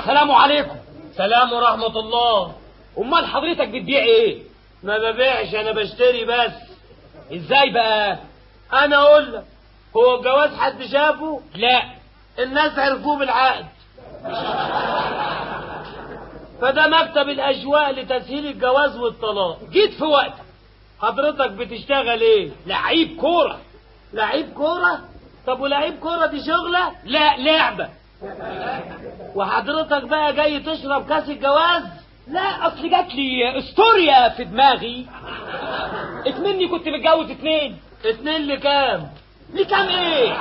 السلام عليكم سلام ورحمة الله امال حضرتك بتبيع ايه ما ببيعش انا بشتري بس ازاي بقى انا اقول لك هو الجواز حد شافه لا الناس عرفوه بالعقد فده مكتب الاشواق لتسهيل الجواز والطلاق جيت في وقتك حضرتك بتشتغل ايه لعيب كوره لعيب كوره طب ولعيب كوره دي شغله لا لعبه وحضرتك بقى جاي تشرب كاس الجواز لا اصل جات لي استوريا في دماغي اتمني كنت متجوز اتنين اتنين لكام لكام ايه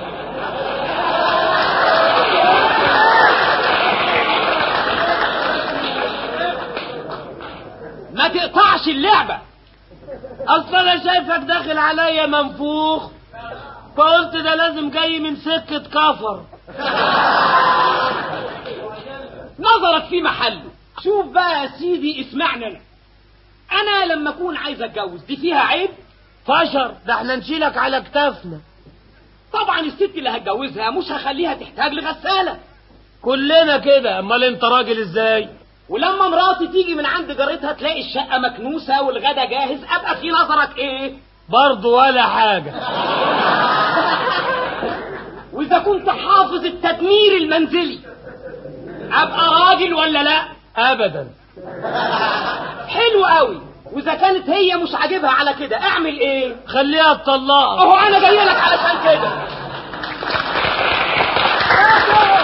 ما تقطعش اللعبة اصل انا شايفك داخل عليا منفوخ فقلت ده لازم جاي من سكة كفر نظرك في محله شوف بقى يا سيدي اسمعني انا انا لما اكون عايز اتجوز دي فيها عيب فشر ده احنا نشيلك على كتافنا طبعا الست اللي هتجوزها مش هخليها تحتاج لغسالة كلنا كده امال انت راجل ازاي ولما مراتي تيجي من عند جارتها تلاقي الشقة مكنوسة والغدا جاهز ابقى في نظرك ايه برضه ولا حاجة واذا كنت حافظ التدمير المنزلي ابقى راجل ولا لا ابدا حلو قوي واذا كانت هي مش عاجبها على كده اعمل ايه خليها تطلقك اهو انا جاي لك علشان كده